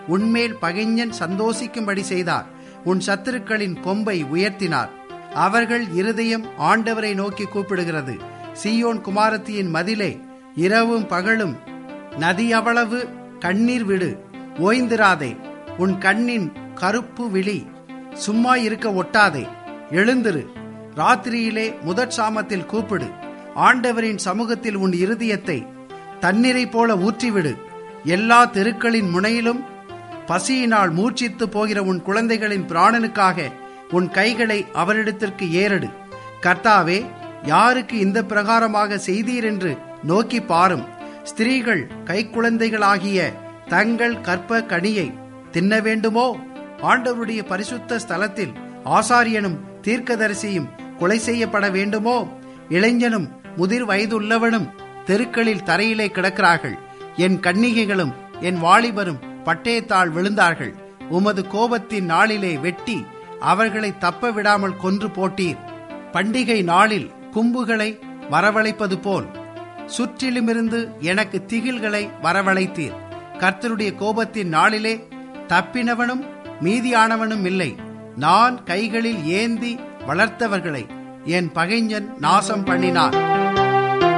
உன்மேல் பகைஞன் சந்தோஷிக்கும்படி செய்தார் உன் சத்துருக்களின் கொம்பை உயர்த்தினார் அவர்கள் இருதயம் ஆண்டவரை நோக்கி கூப்பிடுகிறது சீயோன் குமாரத்தியின் மதிலே இரவும் பகலும் நதி அவ்வளவு கண்ணீர் விடு ஓய்ந்திராதே உன் கண்ணின் கருப்பு விழி சும்மா இருக்க ஒட்டாதே எழுந்திரு ராத்திரியிலே முதற் சாமத்தில் கூப்பிடு ஆண்டவரின் சமூகத்தில் உன் இருதயத்தை தண்ணீரை போல ஊற்றிவிடு எல்லா தெருக்களின் முனையிலும் பசியினால் மூர்ச்சித்து போகிற உன் குழந்தைகளின் பிராணனுக்காக உன் கைகளை அவரிடத்திற்கு ஏறடு கர்த்தாவே யாருக்கு இந்த பிரகாரமாக செய்தீர் என்று நோக்கி பாரும் ஸ்திரீகள் கைக்குழந்தைகளாகிய தங்கள் கற்ப கனியை தின்ன வேண்டுமோ ஆண்டவருடைய பரிசுத்த ஸ்தலத்தில் ஆசாரியனும் தீர்க்கதரிசியும் கொலை செய்யப்பட வேண்டுமோ இளைஞனும் முதிர் வயதுள்ளவனும் தெருக்களில் தரையிலே கிடக்கிறார்கள் என் கன்னிகைகளும் என் வாலிபரும் பட்டயத்தால் விழுந்தார்கள் உமது கோபத்தின் நாளிலே வெட்டி அவர்களை தப்ப விடாமல் கொன்று போட்டீர் பண்டிகை நாளில் கும்புகளை வரவழைப்பது போல் சுற்றிலுமிருந்து எனக்கு திகில்களை வரவழைத்தீர் கர்த்தருடைய கோபத்தின் நாளிலே தப்பினவனும் மீதியானவனும் இல்லை நான் கைகளில் ஏந்தி வளர்த்தவர்களை என் பகைஞன் நாசம் பண்ணினான்